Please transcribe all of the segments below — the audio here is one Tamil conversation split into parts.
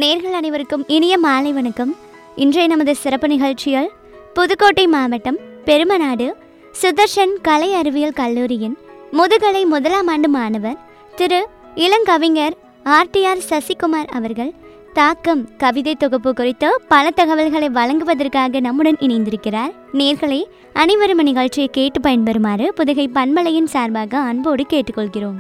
நேர்கள் அனைவருக்கும் இனிய மாலை வணக்கம் இன்றைய நமது சிறப்பு நிகழ்ச்சியில் புதுக்கோட்டை மாவட்டம் பெருமநாடு சுதர்ஷன் கலை அறிவியல் கல்லூரியின் முதுகலை முதலாம் ஆண்டு மாணவர் திரு இளங்கவிஞர் ஆர்டிஆர் சசிகுமார் அவர்கள் தாக்கம் கவிதை தொகுப்பு குறித்து பல தகவல்களை வழங்குவதற்காக நம்முடன் இணைந்திருக்கிறார் நேர்களை அனைவரும் நிகழ்ச்சியை கேட்டு பயன்பெறுமாறு புதுகை பண்பலையின் சார்பாக அன்போடு கேட்டுக்கொள்கிறோம்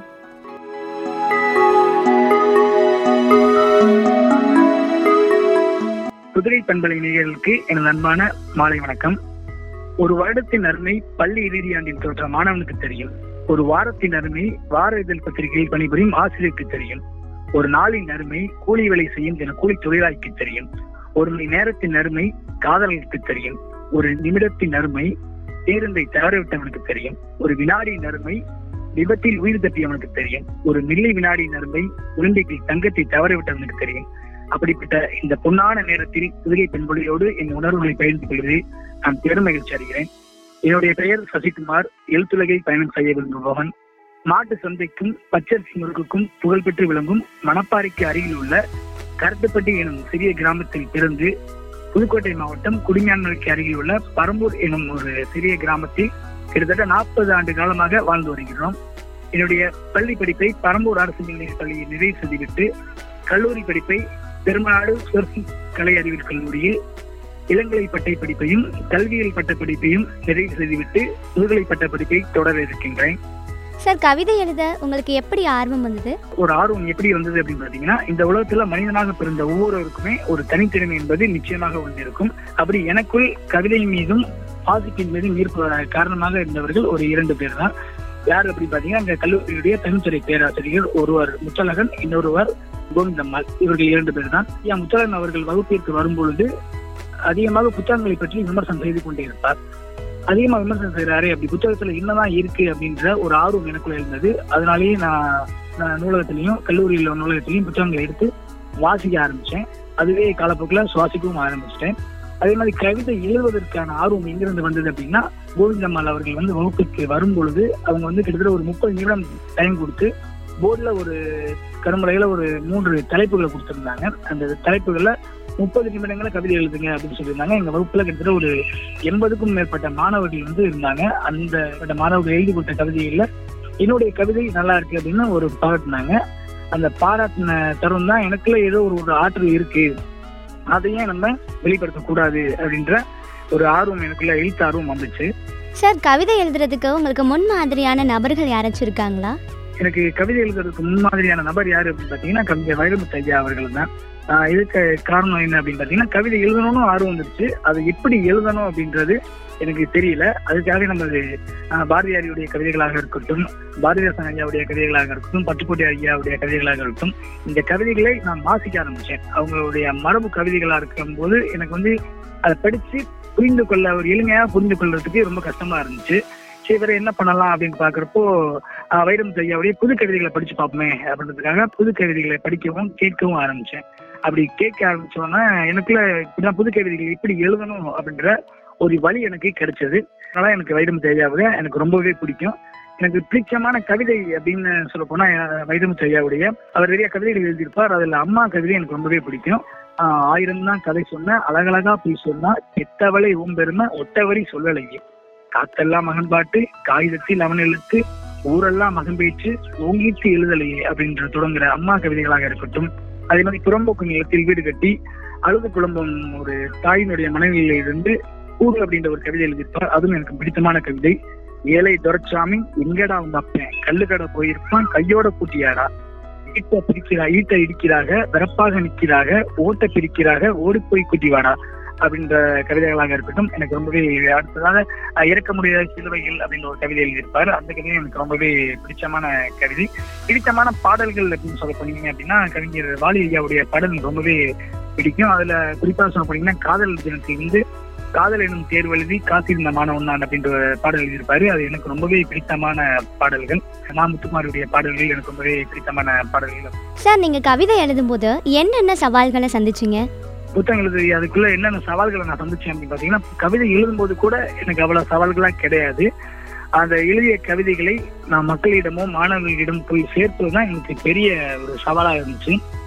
குதிரை பண்பலை நேயர்களுக்கு எனது அன்பான மாலை வணக்கம் ஒரு வருடத்தின் அருமை பள்ளி இறுதியாண்டில் தோற்ற மாணவனுக்கு தெரியும் ஒரு வாரத்தின் அருமை வார இதழ் பத்திரிகையில் பணிபுரியும் ஆசிரியருக்கு தெரியும் ஒரு நாளின் அருமை கூலி வேலை செய்யும் என கூலி தொழிலாளிக்கு தெரியும் ஒரு மணி நேரத்தின் அருமை காதலர்களுக்கு தெரியும் ஒரு நிமிடத்தின் அருமை பேருந்தை தவறவிட்டவனுக்கு தெரியும் ஒரு வினாடியின் அருமை விபத்தில் உயிர் தப்பியவனுக்கு தெரியும் ஒரு மில்லி வினாடியின் அருமை ஒலிம்பிக்கில் தங்கத்தை தவறவிட்டவனுக்கு தெரியும் அப்படிப்பட்ட இந்த பொன்னான நேரத்தில் புதுகை பெண்பொழியோடு என் உணர்வுகளை பகிர்ந்து கொள்வதில் நான் பெரும் மகிழ்ச்சி அடைகிறேன் என்னுடைய பெயர் சசிகுமார் எழுத்துலகை பயணம் செய்ய விரும்புபவன் மாட்டு சந்தைக்கும் பச்சரிசி முறுக்குக்கும் புகழ்பெற்று விளங்கும் மணப்பாறைக்கு அருகில் உள்ள கருத்துப்பட்டி எனும் சிறிய கிராமத்தில் பிறந்து புதுக்கோட்டை மாவட்டம் குடிஞான்மலைக்கு அருகில் உள்ள பரம்பூர் எனும் ஒரு சிறிய கிராமத்தில் கிட்டத்தட்ட நாற்பது ஆண்டு காலமாக வாழ்ந்து வருகிறோம் என்னுடைய பள்ளி படிப்பை பரம்பூர் அரசு மேல்நிலைப் பள்ளியில் நிறைவு செய்துவிட்டு கல்லூரி படிப்பை பெருமாடு சுவர்சி கலை அறிவியல் கல்லூரியில் இளங்கலை பட்டை படிப்பையும் கல்வியியல் பட்ட படிப்பையும் நிறைவு செய்துவிட்டு முதுகலை பட்ட படிப்பை தொடர இருக்கின்றேன் சார் கவிதை எழுத உங்களுக்கு எப்படி ஆர்வம் வந்தது ஒரு ஆர்வம் எப்படி வந்தது அப்படின்னு பாத்தீங்கன்னா இந்த உலகத்துல மனிதனாக பிறந்த ஒவ்வொருவருக்குமே ஒரு தனித்திறமை என்பது நிச்சயமாக ஒன்று இருக்கும் அப்படி எனக்குள் கவிதை மீதும் வாசிப்பின் மீதும் ஈர்ப்பு காரணமாக இருந்தவர்கள் ஒரு இரண்டு பேர் தான் யார் அப்படி பாத்தீங்கன்னா இந்த கல்லூரியுடைய தமிழ்துறை பேராசிரியர் ஒருவர் முத்தழகன் இன்னொருவர் கோவிந்தம்மாள் இவர்கள் இரண்டு பேர் தான் ஐயா முத்தழகன் அவர்கள் வகுப்பிற்கு வரும்பொழுது அதிகமாக புத்தகங்களை பற்றி விமர்சனம் செய்து கொண்டே இருப்பார் அதிகமா விமர்சனம் செய்யறாரு அப்படி புத்தகத்துல என்னதான் இருக்கு அப்படின்ற ஒரு ஆர்வம் எனக்குள்ள இருந்தது அதனாலேயே நான் நான் நூலகத்திலையும் கல்லூரியில் உள்ள நூலகத்திலையும் புத்தகங்களை எடுத்து வாசிக்க ஆரம்பிச்சேன் அதுவே காலப்போக்கில் சுவாசிக்கவும் ஆரம்பிச்சிட்டேன் அதே மாதிரி கவிதை எழுதுவதற்கான ஆர்வம் எங்கிருந்து வந்தது அப்படின்னா கோவிந்தம்மாள் அவர்கள் வந்து வகுப்புக்கு வரும் பொழுது அவங்க வந்து கிட்டத்தட்ட ஒரு முப்பது நிமிடம் டைம் கொடுத்து போர்டில் ஒரு கருமுறையில ஒரு மூன்று தலைப்புகளை கொடுத்திருந்தாங்க அந்த தலைப்புகள்ல முப்பது நிமிடங்கள கவிதை எழுதுங்க அப்படின்னு சொல்லியிருந்தாங்க எங்க வகுப்புல கிட்டத்தட்ட ஒரு எண்பதுக்கும் மேற்பட்ட மாணவர்கள் வந்து இருந்தாங்க அந்த அந்த மாணவர்கள் எழுதி கொடுத்த கவிதைகள்ல என்னுடைய கவிதை நல்லா இருக்கு அப்படின்னு ஒரு பாராட்டினாங்க அந்த பாராட்டின தருணம் தான் எனக்குள்ள ஏதோ ஒரு ஒரு ஆற்றல் இருக்கு அதையே நம்ம வெளிப்படுத்தக்கூடாது அப்படின்ற ஒரு ஆர்வம் எனக்குள்ள எழுத்து ஆர்வம் வந்துச்சு சார் கவிதை எழுதுறதுக்கு உங்களுக்கு முன் மாதிரியான நபர்கள் யாராச்சும் இருக்காங்களா எனக்கு கவிதை எழுதுறதுக்கு முன்மாதிரியான நபர் யாரு அப்படின்னு பாத்தீங்கன்னா கவிஞர் வைரமுத்து ஐயா அவர்கள் தான் ஆஹ் இதுக்கு காரணம் என்ன அப்படின்னு பாத்தீங்கன்னா கவிதை எழுதணும்னு ஆர்வம் வந்துருச்சு அதை எப்படி எழுதணும் அப்படின்றது எனக்கு தெரியல அதுக்காக நமது ஆஹ் பாரதியாரியுடைய கவிதைகளாக இருக்கட்டும் பாரதிதாசன் ஐயாவுடைய கவிதைகளாக இருக்கட்டும் பட்டுக்கோட்டை ஐயாவுடைய கவிதைகளாக இருக்கட்டும் இந்த கவிதைகளை நான் வாசிக்க ஆரம்பிச்சேன் அவங்களுடைய மரபு கவிதைகளா இருக்கும் போது எனக்கு வந்து அதை படிச்சு புரிந்து கொள்ள ஒரு எளிமையா புரிந்து கொள்றதுக்கு ரொம்ப கஷ்டமா இருந்துச்சு சரி வேற என்ன பண்ணலாம் அப்படின்னு பாக்குறப்போ ஆஹ் வைரமுத்து ஐயாவுடைய புது கவிதைகளை படிச்சு பார்ப்போமே அப்படின்றதுக்காக புது கவிதைகளை படிக்கவும் கேட்கவும் ஆரம்பிச்சேன் அப்படி கேட்க ஆரம்பிச்சோன்னா எனக்குள்ள இப்படிதான் புது கவிதைகள் எப்படி எழுதணும் அப்படின்ற ஒரு வழி எனக்கு கிடைச்சது அதனால எனக்கு வைரமுத்து ஐயாவை எனக்கு ரொம்பவே பிடிக்கும் எனக்கு பிடிச்சமான கவிதை அப்படின்னு சொல்ல போனா அஹ் வைரமுத்து ஐயாவுடைய அவர் நிறைய கவிதைகள் எழுதியிருப்பார் அதுல அம்மா கவிதை எனக்கு ரொம்பவே பிடிக்கும் ஆஹ் ஆயிரம் தான் கதை சொன்ன அழகழகா போய் சொன்னா எத்தவளை ஓம்பெருமை ஒட்டவரி சொல்லலையே காத்தெல்லாம் மகன் பாட்டு காகிதத்தில் அவன் எழுத்து ஊரெல்லாம் மகன் பேச்சு ஓங்கிட்டு எழுதலையே அப்படின்ற தொடங்குற அம்மா கவிதைகளாக இருக்கட்டும் அதே மாதிரி புறம்போக்கு நிலத்தில் வீடு கட்டி அழுது குழம்பும் ஒரு தாயினுடைய மனைவியில இருந்து கூடு அப்படின்ற ஒரு கவிதை எழுதியிருப்பார் அதுவும் எனக்கு பிடித்தமான கவிதை ஏழை துரைச்சாமி எங்கடா உங்க அப்பன் கல்லுக்கடை போயிருப்பான் கையோட கூட்டியாடா ஈட்ட பிரிக்கிறா ஈட்ட இடிக்கிறாக வெறப்பாக நிற்கிறாக ஓட்ட பிரிக்கிறாக ஓடி போய் குட்டிவாடா அப்படின்ற கவிதைகளாக இருக்கட்டும் எனக்கு ரொம்பவே அடுத்ததாக அஹ், இறக்க முடியாத சிலுவைகள் அப்படின்ற ஒரு கவிதை எழுதியிருப்பாரு அந்த கவிதை எனக்கு ரொம்பவே பிடிச்சமான கவிதை பிடித்தமான பாடல்கள் அப்படின்னு சொல்ல போனீங்க அப்படின்னா கவிஞர் வாலி ஐயாவுடைய பாடல் எனக்கு ரொம்பவே பிடிக்கும் அதுல குறிப்பா சொல்ல போனீங்கன்னா காதல் தினத்தில் வந்து காதல் எனும் தேர்வு எழுதி காத்திருந்த மாணவன் நான் அப்படின்ற ஒரு பாடல் எழுதியிருப்பாரு அது எனக்கு ரொம்பவே பிடித்தமான பாடல்கள் மா முத்துக்குமாருடைய பாடல்கள் எனக்கு ரொம்பவே பிடித்தமான பாடல்கள் சார் நீங்கள் கவிதை எழுதும்போது என்னென்ன சவால்களை சந்திச்சிங்க புத்தகம் எழுதி அதுக்குள்ள என்னென்ன சவால்களை நான் சந்திச்சேன் அப்படின்னு பாத்தீங்கன்னா கவிதை எழுதும்போது கூட எனக்கு அவ்வளவு சவால்களா கிடையாது அந்த எழுதிய கவிதைகளை நான் மக்களிடமோ மாணவர்களிடம் போய் சேர்ப்பதுதான் எனக்கு பெரிய ஒரு சவாலா இருந்துச்சு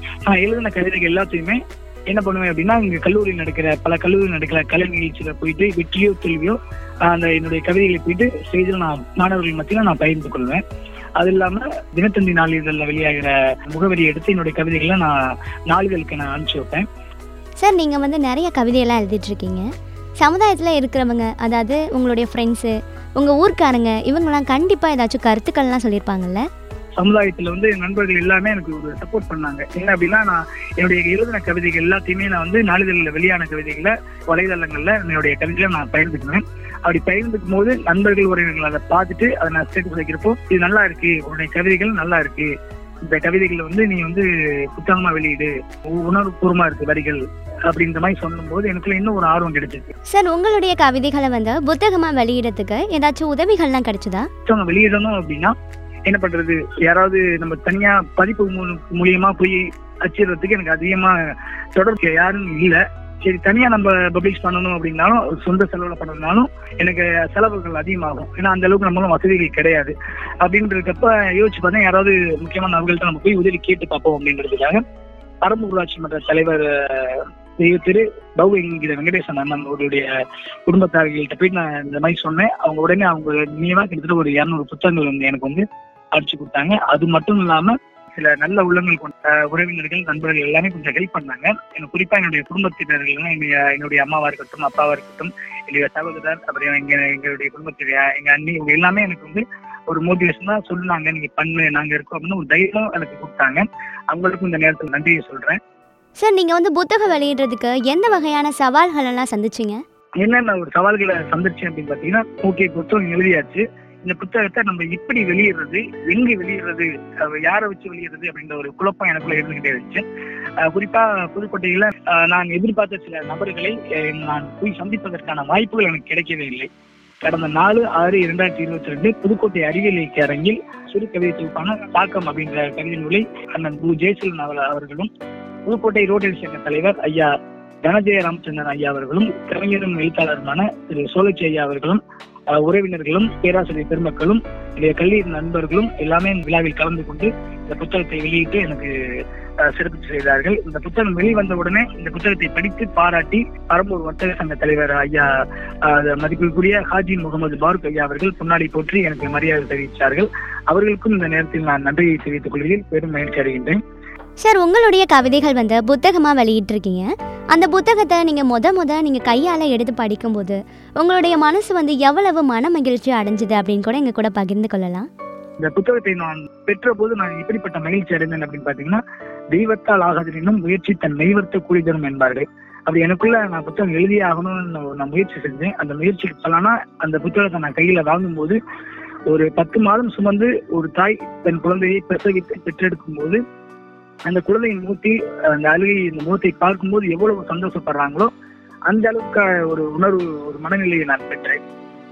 நான் எழுதின கவிதைகள் எல்லாத்தையுமே என்ன பண்ணுவேன் அப்படின்னா இங்க கல்லூரியில் நடக்கிற பல கல்லூரியில் நடக்கிற கலை நிகழ்ச்சியில போயிட்டு வெற்றியோ தோல்வியோ ஆஹ் அந்த என்னுடைய கவிதைகளை போயிட்டு ஸ்டேஜில் நான் மாணவர்கள் மத்தியில நான் பகிர்ந்து கொள்வேன் அது இல்லாம தினத்தந்தி நாளிதழில் வெளியாகிற முகவரியை எடுத்து என்னுடைய கவிதைகளை நான் நாளிதழுக்கு நான் அனுப்பிச்சு வைப்பேன் சார் நீங்கள் வந்து நிறைய கவிதையெல்லாம் எழுதிட்டு இருக்கீங்க சமுதாயத்தில் இருக்கிறவங்க அதாவது உங்களுடைய ஃப்ரெண்ட்ஸு உங்கள் ஊர்க்காரங்க இவங்கெல்லாம் கண்டிப்பாக ஏதாச்சும் கருத்துக்கள்லாம் சொல்லியிருப்பாங்கல்ல சமுதாயத்துல வந்து என் நண்பர்கள் எல்லாமே எனக்கு ஒரு சப்போர்ட் பண்ணாங்க என்ன அப்படின்னா நான் என்னுடைய எழுதின கவிதைகள் எல்லாத்தையுமே நான் வந்து நாளிதழில் வெளியான கவிதைகளை வலைதளங்கள்ல என்னுடைய கவிதைகளை நான் பகிர்ந்துக்குவேன் அப்படி பகிர்ந்துக்கும் போது நண்பர்கள் உறவினர்கள் அதை பார்த்துட்டு அதை நான் ஸ்டேட்டஸ் வைக்கிறப்போ இது நல்லா இருக்கு உன்னுடைய கவிதைகள் நல்லா இருக்கு இந்த கவிதைகள் வந்து நீ வந்து புத்தகமா வெளியிடு உ- உணர்வுபூர்வமா இருக்கு வரிகள் அப்படின்ற மாதிரி சொல்லும்போது எனக்குள்ள இன்னும் ஒரு ஆர்வம் கிடைச்சிருக்கு சார் உங்களுடைய கவிதைகளை வந்து புத்தகமாக வெளியிடறதுக்கு ஏதாச்சும் உதவிகள்லாம் கிடைச்சதா புத்தகம் வெளியிடணும் அப்படின்னா என்ன பண்றது யாராவது நம்ம தனியா பதிப்பு மூ- மூலியமா போய் அச்சிடுறதுக்கு எனக்கு அதிகமா தொடர்பு யாரும் இல்ல சரி தனியா நம்ம பப்ளிஷ் பண்ணணும் அப்படின்னாலும் ஒரு சொந்த செலவுல பண்ணணும்னாலும் எனக்கு செலவுகள் அதிகமாகும் ஏன்னா அந்த அளவுக்கு நம்மளும் வசதிகள் கிடையாது அப்படின்றதுக்கப்ப யோசிச்சு பார்த்தா யாராவது முக்கியமான நபர்கள்ட்ட நம்ம போய் உதவி கேட்டு பார்ப்போம் அப்படின்றதுக்காக பரம்பு ஊராட்சி மன்ற தலைவர் அஹ், திரு- திரு பவு என்கிற வெங்கடேசன் அண்ணன் அவருடைய குடும்பத்தார்கள்ட்ட போய் நான் இந்த மாதிரி சொன்னேன் அவங்க உடனே அவங்க நினைவா கிட்டத்தட்ட ஒரு இருநூறு புத்தகங்கள் வந்து எனக்கு வந்து அடிச்சு கொடுத்தாங்க அது மட்டும் இல்லாம சில நல்ல உள்ளங்கள் கொண்ட உறவினர்கள் நண்பர்கள் எல்லாமே கொஞ்சம் ஹெல்ப் பண்ணாங்க எனக்கு குறிப்பா என்னுடைய குடும்பத்தினர்கள் என்னுடைய என்னுடைய அம்மாவா இருக்கட்டும் அப்பாவா இருக்கட்டும் என்னுடைய சகோதரர் அப்புறம் எங்க எங்களுடைய குடும்பத்தினர் எங்க அண்ணி இவங்க எல்லாமே எனக்கு வந்து ஒரு மோட்டிவேஷன் தான் சொன்னாங்க நீங்க பண்ணு நாங்க இருக்கோம் அப்படின்னு ஒரு தைரியம் எனக்கு கொடுத்தாங்க அவங்களுக்கும் இந்த நேரத்தில் நன்றியை சொல்றேன் சார் நீங்கள் வந்து புத்தகம் வெளியிடுறதுக்கு எந்த வகையான சவால்கள் எல்லாம் சந்திச்சிங்க என்னென்ன ஒரு சவால்களை சந்திச்சேன் அப்படின்னு பாத்தீங்கன்னா ஓகே புத்தகம் எழுதியாச்சு இந்த புத்தகத்தை நம்ம எப்படி வெளியிடுறது எங்க வெளியிடுறது அஹ் யாரை வச்சு வெளியிடுறது அப்படின்ற ஒரு குழப்பம் எனக்குள்ள இருந்துகிட்டே இருந்துச்சு அஹ் குறிப்பா புதுக்கோட்டையில அஹ் நான் எதிர்பார்த்த சில நபர்களை அஹ் நான் போய் சந்திப்பதற்கான வாய்ப்புகள் எனக்கு கிடைக்கவே இல்லை கடந்த நாலு ஆறு இரண்டாயிரத்தி இருபத்தி ரெண்டு புதுக்கோட்டை அறிவியல் இலக்கிய அரங்கில் சிறு கவிதை தொகுப்பான தாக்கம் அப்படின்ற கவிதை நூலை அண்ணன் கு ஜெயசீலன் அவ- அவர்களும் புதுக்கோட்டை ரோட்டரி சங்க தலைவர் ஐயா தனஜெய ராமச்சந்திரன் ஐயா அவர்களும் கவிஞரும் எழுத்தாளருமான திரு சோழச்சி ஐயா அவர்களும் அஹ், உறவினர்களும் பேராசிரியர் பெருமக்களும் என்னுடைய கல்வி நண்பர்களும் எல்லாமே இந்த விழாவில் கலந்து கொண்டு இந்த புத்தகத்தை வெளியிட்டு எனக்கு அஹ், சிறப்பு செய்தார்கள் இந்த புத்தகம் வெளிவந்த உடனே இந்த புத்தகத்தை படித்து பாராட்டி பரம்பூர் வர்த்தக சங்க தலைவர் ஐயா அஹ், மதிப்புக்குரிய ஹாஜி முகமது பாருக் ஐயா அவர்கள் பொன்னாடி போற்றி எனக்கு மரியாதை தெரிவித்தார்கள் அவர்களுக்கும் இந்த நேரத்தில் நான் நன்றியை தெரிவித்துக் கொள்வதில் பெரும் மகிழ்ச்சி அடைகின்றேன் சார் உங்களுடைய கவிதைகள் வந்து புத்தகமாக வெளியிட்டிருக்கீங்க அந்த புத்தகத்தை நீங்கள் முத முத நீங்கள் கையால் எடுத்து படிக்கும்போது உங்களுடைய மனசு வந்து எவ்வளவு மன மகிழ்ச்சி அடைஞ்சுது அப்படின்னு கூட எங்கள் கூட பகிர்ந்து கொள்ளலாம் இந்த புத்தகத்தை நான் பெற்ற போது நான் எப்படிப்பட்ட மகிழ்ச்சி அடைந்தேன் அப்படின்னு பாத்தீங்கன்னா தெய்வத்தால் ஆகாதனும் முயற்சி தன் மெய்வர்த்த கூலி தரும் என்பார்கள் அப்படி எனக்குள்ள நான் புத்தகம் எழுதியே ஆகணும்னு நான் நான் முயற்சி செஞ்சேன் அந்த முயற்சிக்கு பலனா அந்த புத்தகத்தை நான் கையில வாங்கும்போது ஒரு பத்து மாதம் சுமந்து ஒரு தாய் தன் குழந்தையை பிரசவித்து பெற்றெடுக்கும் போது அந்த குழந்தையின் மூத்தி அந்த அழுகை இந்த முகத்தை பார்க்கும்போது எவ்வளவு சந்தோஷப்படுறாங்களோ அந்த அளவுக்கு ஒரு உணர்வு ஒரு மனநிலையை நான் பெற்றேன்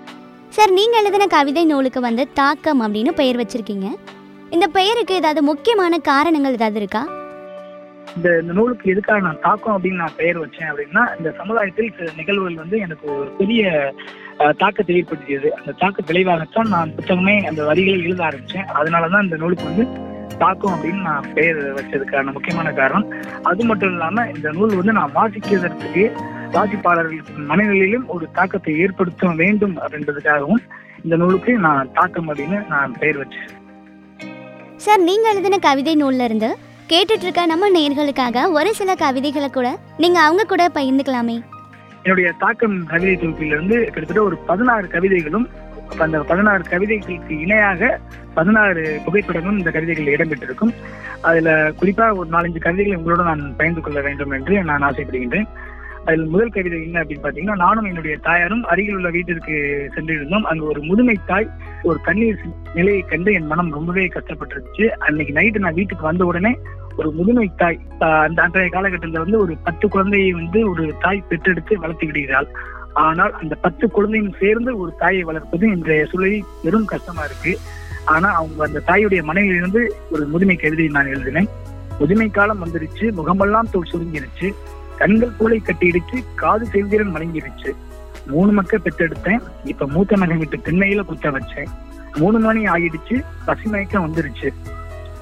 சார் நீங்கள் எழுதின கவிதை நூலுக்கு வந்து தாக்கம் அப்படின்னு பெயர் வச்சிருக்கீங்க இந்த பெயருக்கு ஏதாவது முக்கியமான காரணங்கள் ஏதாவது இருக்கா இந்த இந்த நூலுக்கு எதுக்காக நான் தாக்கம் அப்படின்னு நான் பெயர் வச்சேன் அப்படின்னா இந்த சமுதாயத்தில் சில நிகழ்வுகள் வந்து எனக்கு ஒரு பெரிய அஹ், தாக்கத்தை ஏற்படுத்தியது அந்த தாக்க விளைவாகத்தான் நான் புத்தகமே அந்த வரிகளை எழுத ஆரம்பிச்சேன் அதனாலதான் இந்த நூலுக்கு வந்து தாக்கம் அப்படின்னு நான் பெயர் வச்சதுக்கான முக்கியமான காரணம் அது மட்டும் இல்லாம இந்த நூல் வந்து நான் வாசிக்கிறதற்கு வாசிப்பாளர்களுக்கு மனநிலையிலும் ஒரு தாக்கத்தை ஏற்படுத்த வேண்டும் அப்படின்றதுக்காகவும் இந்த நூலுக்கு நான் தாக்கம் அப்படின்னு நான் பெயர் வச்சேன் சார் நீங்கள் எழுதின கவிதை நூல்ல இருந்து கேட்டுட்டு இருக்க நம்ம நேர்களுக்காக ஒரு சில கவிதைகளை கூட நீங்கள் அவங்க கூட பகிர்ந்துக்கலாமே என்னுடைய தாக்கம் கவிதை தொகுப்பிலிருந்து கிட்டத்தட்ட ஒரு பதினாறு கவிதைகளும் அந்த பதினாறு கவிதைகளுக்கு இணையாக பதினாறு புகைப்படங்களும் இந்த கவிதைகளில் இடம்பெற்றிருக்கும் அதுல குறிப்பா ஒரு நாலஞ்சு கவிதைகளை உங்களோட நான் பகிர்ந்து கொள்ள வேண்டும் என்று நான் ஆசைப்படுகின்றேன் அதில் முதல் கவிதை என்ன அப்படின்னு பாத்தீங்கன்னா நானும் என்னுடைய தாயாரும் அருகில் உள்ள வீட்டிற்கு சென்றிருந்தோம் அங்கு ஒரு முதுமை தாய் ஒரு கண்ணீர் நிலையை கண்டு என் மனம் ரொம்பவே கஷ்டப்பட்டுருச்சு அன்னைக்கு நைட்டு நான் வீட்டுக்கு வந்த உடனே ஒரு முதுமை தாய் ஆஹ் அந்த அன்றைய காலகட்டத்தில் வந்து ஒரு பத்து குழந்தையை வந்து ஒரு தாய் பெற்றெடுத்து வளர்த்து விடுகிறாள் ஆனால் அந்த பத்து குழந்தையும் சேர்ந்து ஒரு தாயை வளர்ப்பது இன்றைய சூழலில் பெரும் கஷ்டமா இருக்கு ஆனா அவங்க அந்த தாயுடைய மனைவியிலிருந்து ஒரு முதுமை கவிதை நான் எழுதினேன் முதுமை காலம் வந்துருச்சு முகமெல்லாம் தோல் சுருங்கிருச்சு கண்கள் பூளை கட்டிடுச்சு காது செவ்திரன் மலங்கிருச்சு மூணு மக்கள் பெற்றெடுத்தேன் இப்ப மூத்த மகன் விட்டு திண்ணையில குத்த வச்சேன் மூணு மணி ஆகிடுச்சு பசி மயக்கம் வந்துருச்சு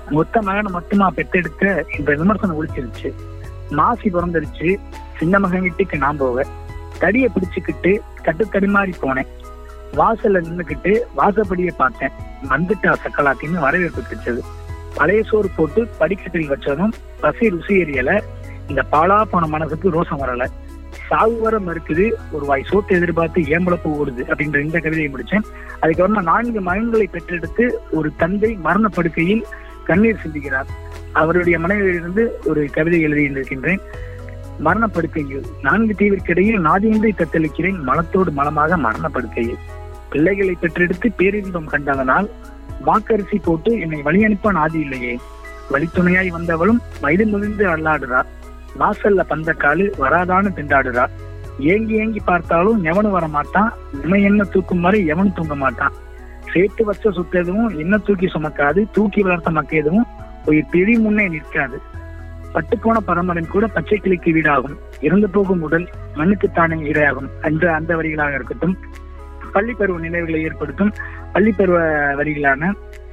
மொத்த மகனை மட்டுமா பெத்தெடுக்க இந்த விமர்சனம் ஒழிச்சிருச்சு மாசி பிறந்துருச்சு சின்ன மகன் வீட்டுக்கு நான் போக தடியை பிடிச்சுக்கிட்டு கட்டு தடுமாறி போனேன் வாசல்ல நின்னுக்கிட்டு வாசப்படியை பார்த்தேன் வந்துட்டா சக்கலாத்தின்னு வரவேற்பு கிடைச்சது பழைய சோறு போட்டு படிக்கட்டில் வச்சதும் பசி ருசி எரியல இந்த பாலா போன மனசுக்கு ரோசம் வரல சாவு வர மறுக்குது ஒரு வாய் சோத்தை எதிர்பார்த்து ஏம்பளப்பு ஓடுது அப்படின்ற இந்த கவிதையை முடிச்சேன் அதுக்கப்புறமா நான்கு மகன்களை பெற்றெடுத்து ஒரு தந்தை மரண படுக்கையில் கண்ணீர் சிந்துகிறார் அவருடைய மனைவியிலிருந்து ஒரு கவிதை எழுதியிருக்கின்றேன் மரணப்படுக்கையில் நான்கு தீவிற்கிடையில் நாதியின்றி தத்தளிக்கிறேன் மலத்தோடு மலமாக மரணப்படுக்கையில் பிள்ளைகளை பெற்றெடுத்து பேரின்பம் கண்டதனால் வாக்கரிசி போட்டு என்னை வழி அனுப்ப நாதி இல்லையே வழித்துணையாய் வந்தவளும் வயது முதிர்ந்து அல்லாடுறார் வாசல்ல பந்தக்காலு வராதான்னு திண்டாடுறார் ஏங்கி ஏங்கி பார்த்தாலும் எவனும் வர மாட்டான் இமை என்ன தூக்கும் வரை எவனும் தூங்க மாட்டான் சேர்த்து வச்ச சொத்து எதுவும் என்ன தூக்கி சுமக்காது தூக்கி வளர்த்த மக்க எதுவும் ஒரு பிரி முன்னே நிற்காது பட்டுப்போன பரம்பரன் கூட பச்சை கிளிக்கு வீடாகும் இறந்து போகும் உடல் மண்ணுக்குத்தானே இரையாகும் என்ற அந்த வரிகளாக இருக்கட்டும் பள்ளி பருவ நினைவுகளை ஏற்படுத்தும் பள்ளி பருவ வரிகளான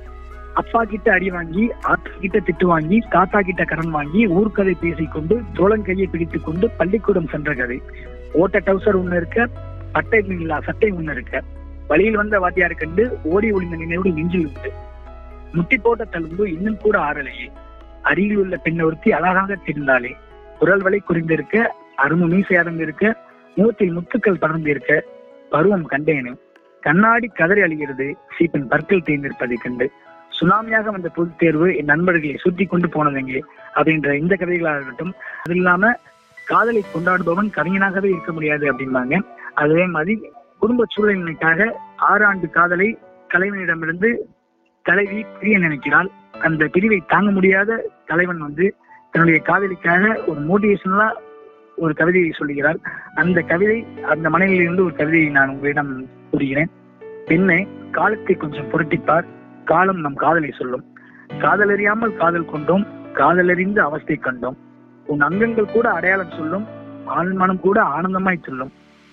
அப்பா கிட்ட அடி வாங்கி ஆத்தா கிட்ட திட்டு வாங்கி தாத்தா கிட்ட கடன் வாங்கி ஊர்க்கதை பேசிக்கொண்டு தோழன் கையை பிடித்துக் கொண்டு பள்ளிக்கூடம் சென்ற கதை ஓட்ட டவுசர் ஒண்ணு இருக்க பட்டை இல்லா சட்டை ஒண்ணு இருக்க வழியில் வந்த வாத்தியார் கண்டு ஓடி ஒளிந்த நினைவு நெஞ்சில் உண்டு முட்டி போட்ட தழும்பு இன்னும் கூட ஆறலையே அருகில் உள்ள பெண் ஒருத்தி அழகாக தெரிந்தாலே குரல் வலை குறிந்திருக்க அரும்பு மீசை அடர்ந்திருக்க முகத்தில் முத்துக்கள் படர்ந்து இருக்க பருவம் கண்டேனே கண்ணாடி கதறி அழிகிறது சீப்பின் பற்கள் தேர்ந்திருப்பதைக் கண்டு சுனாமியாக வந்த பொதுத் தேர்வு என் நண்பர்களை சுற்றி கொண்டு போனதெங்கே அப்படின்ற இந்த கதைகளாக இருக்கட்டும் அது இல்லாம காதலை கொண்டாடுபவன் கவிஞனாகவே இருக்க முடியாது அப்படிம்பாங்க அதே மாதிரி குடும்ப சூழ்நிலைக்காக ஆறு ஆண்டு காதலை தலைவனிடமிருந்து தலைவி பிரிய நினைக்கிறாள் அந்த பிரிவை தாங்க முடியாத தலைவன் வந்து தன்னுடைய காதலிக்காக ஒரு மோட்டிவேஷனலா ஒரு கவிதையை சொல்லுகிறார் அந்த கவிதை அந்த மனைவியிலிருந்து ஒரு கவிதையை நான் உங்களிடம் கூறுகிறேன் பெண்ணே காலத்தை கொஞ்சம் புரட்டிப்பார் காலம் நம் காதலை சொல்லும் காதலறியாமல் காதல் கொண்டோம் காதலறிந்து அவஸ்தை கண்டோம் உன் அங்கங்கள் கூட அடையாளம் சொல்லும் ஆண் மனம் கூட ஆனந்தமாய் சொல்லும்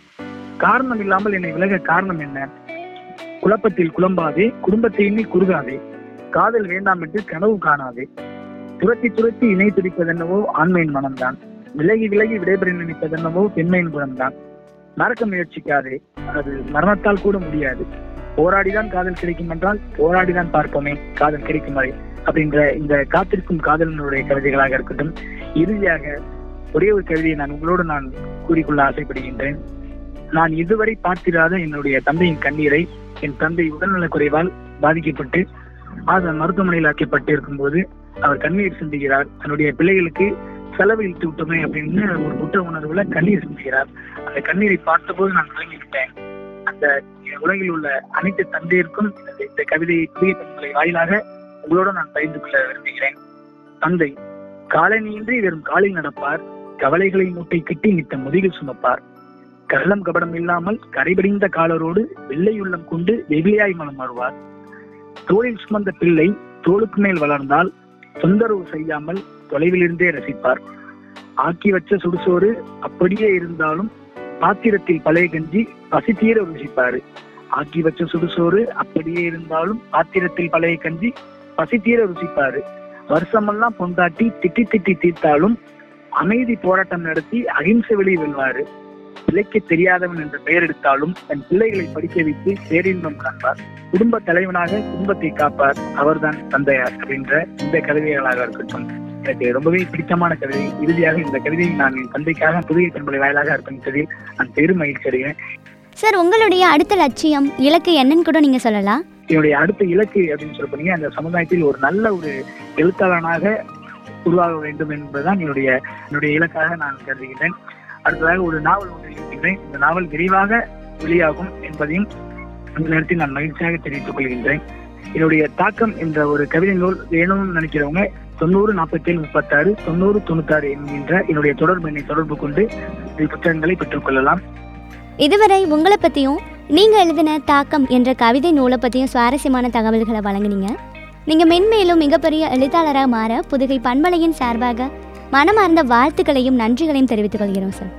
காரணம் இல்லாமல் என்னை விலக காரணம் என்ன குழப்பத்தில் குழம்பாதே குடும்பத்தை எண்ணி குறுகாதே காதல் வேண்டாம் என்று கனவு காணாதே துரத்தி துரத்தி இணை துடிப்பதென்னவோ ஆண்மையின் மனம்தான் விலகி விலகி விடைபெற நினைப்பதென்னவோ பெண்மையின் குணம்தான் மறக்க முயற்சிக்காதே அது மரணத்தால் கூட முடியாது போராடிதான் காதல் கிடைக்கும் என்றால் போராடிதான் பார்ப்போமே காதல் கிடைக்கும் வரை அப்படின்ற இந்த காத்திருக்கும் காதலனுடைய கவிதைகளாக இருக்கட்டும் இறுதியாக ஒரே ஒரு கவிதையை நான் உங்களோடு நான் கூறிக்கொள்ள ஆசைப்படுகின்றேன் நான் இதுவரை பார்த்திராத என்னுடைய தந்தையின் கண்ணீரை என் தந்தை உடல்நலக் குறைவால் பாதிக்கப்பட்டு அதன் மருத்துவமனையில் ஆக்கப்பட்டு இருக்கும்போது அவர் கண்ணீர் சிந்துகிறார் தன்னுடைய பிள்ளைகளுக்கு செலவு இழுத்து விட்டோமே அப்படின்னு ஒரு குற்ற உணர்வுல கண்ணீர் சிந்துகிறார் அந்த கண்ணீரை பார்த்தபோது நான் விளங்கிவிட்டேன் அந்த உலகில் உள்ள அனைத்து தந்தையருக்கும் இந்த- இந்த கவிதையை புதிய பெண்களை வாயிலாக உங்களோட நான் பகிர்ந்து கொள்ள விரும்புகிறேன் தந்தை காலனியின்றி வெறும் காலில் நடப்பார் கவலைகளை மூட்டை கட்டி நித்த முதுகில் சுமப்பார் கள்ளம் கபடம் இல்லாமல் கரைபடிந்த காலரோடு வெள்ளை உள்ளம் கொண்டு வெகுளியாய் மனம் வருவார் தோளில் சுமந்த பிள்ளை தோளுக்கு மேல் வளர்ந்தால் தொந்தரவு செய்யாமல் தொலைவிலிருந்தே ரசிப்பார் ஆக்கி வச்ச சுடுசோறு அப்படியே இருந்தாலும் பாத்திரத்தில் பழைய கஞ்சி பசி தீர ருசிப்பாரு ஆக்கி வச்ச சுடுசோறு அப்படியே இருந்தாலும் பாத்திரத்தில் பழைய கஞ்சி பசி தீர ருசிப்பாரு வருஷமெல்லாம் பொண்டாட்டி திட்டி திட்டி தீர்த்தாலும் அமைதி போராட்டம் நடத்தி அகிம்சை வெளியே வெல்வாரு பிழைக்க தெரியாதவன் என்ற பெயர் எடுத்தாலும் தன் பிள்ளைகளை படிக்க வைத்து பேரின்பம் காண்பார் குடும்ப தலைவனாக குடும்பத்தை காப்பார் அவர்தான் தந்தையார் அப்படின்ற இந்த கவிதைகளாக இருக்கட்டும் எனக்கு ரொம்பவே பிடித்தமான கவிதை இறுதியாக இந்த கவிதையை நான் என் தந்தைக்காக புதிய பெண்களை வாயிலாக அர்ப்பணித்ததில் நான் பெரும் மகிழ்ச்சி அடைகிறேன் சார் உங்களுடைய அடுத்த லட்சியம் இலக்கு என்னன்னு கூட நீங்கள் சொல்லலாம் என்னுடைய அடுத்த இலக்கு அப்படின்னு சொல்ல போனீங்க அந்த சமுதாயத்தில் ஒரு நல்ல ஒரு எழுத்தாளனாக உருவாக வேண்டும் என்பதுதான் என்னுடைய என்னுடைய இலக்காக நான் கருதுகின்றேன் அடுத்ததாக ஒரு நாவல் ஒன்று எழுதுகின்றேன் இந்த நாவல் விரைவாக வெளியாகும் என்பதையும் அந்த நேரத்தில் நான் மகிழ்ச்சியாக தெரிவித்துக் கொள்கின்றேன் என்னுடைய தாக்கம் என்ற ஒரு கவிதை நூல் வேணும்னு நினைக்கிறவங்க தொண்ணூறு நாற்பத்தேழு முப்பத்தாறு தொண்ணூறு தொண்ணூத்தாறு என்கின்ற என்னுடைய தொடர்பு எண்ணை தொடர்பு கொண்டு இந்த புத்தகங்களை பெற்றுக்கொள்ளலாம் இதுவரை உங்களை பற்றியும் நீங்கள் எழுதின தாக்கம் என்ற கவிதை நூலை பற்றியும் சுவாரஸ்யமான தகவல்களை வழங்குனீங்க நீங்கள் மென்மேலும் மிகப்பெரிய எழுத்தாளராக மாற புதுகை பண்பலையின் சார்பாக மனமார்ந்த வாழ்த்துக்களையும் நன்றிகளையும் தெரிவித்துக் கொள்கிறோம் சார்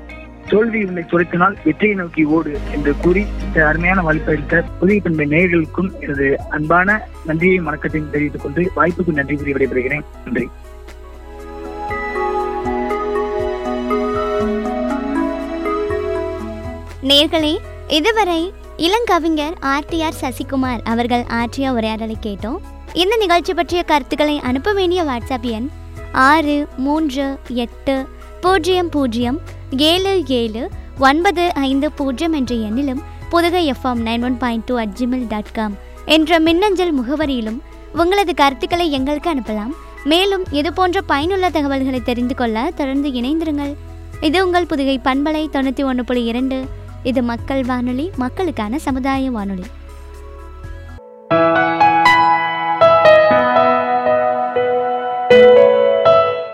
தோல்வி உன்னை துரைத்தினால் வெற்றியை நோக்கி ஓடு என்று கூறி இந்த அருமையான வாய்ப்பளித்த புதிய பண்பை நேயர்களுக்கும் எனது அன்பான நன்றியை வணக்கத்தையும் தெரிவித்துக் கொண்டு வாய்ப்புக்கு நன்றி கூறி விடைபெறுகிறேன் நன்றி நேர்களே இதுவரை இளங்கவிஞர் ஆர்டிஆர் சசிகுமார் அவர்கள் ஆற்றிய உரையாடலை கேட்டோம் இந்த நிகழ்ச்சி பற்றிய கருத்துக்களை அனுப்ப வேண்டிய வாட்ஸ்அப் எண் ஆறு மூன்று எட்டு பூஜ்ஜியம் பூஜ்ஜியம் ஏழு ஏழு ஒன்பது ஐந்து பூஜ்ஜியம் என்ற எண்ணிலும் Puthugai FM nine one point two at Gmail dot com என்ற மின்னஞ்சல் முகவரியிலும் உங்களது கருத்துக்களை எங்களுக்கு அனுப்பலாம் மேலும் இது போன்ற பயனுள்ள தகவல்களை தெரிந்து கொள்ள தொடர்ந்து இணைந்திருங்கள் இது உங்கள் புதுகை பண்பலை தொண்ணூற்றி ஒன்று புள்ளி இரண்டு இது மக்கள் வானொலி மக்களுக்கான சமுதாய வானொலி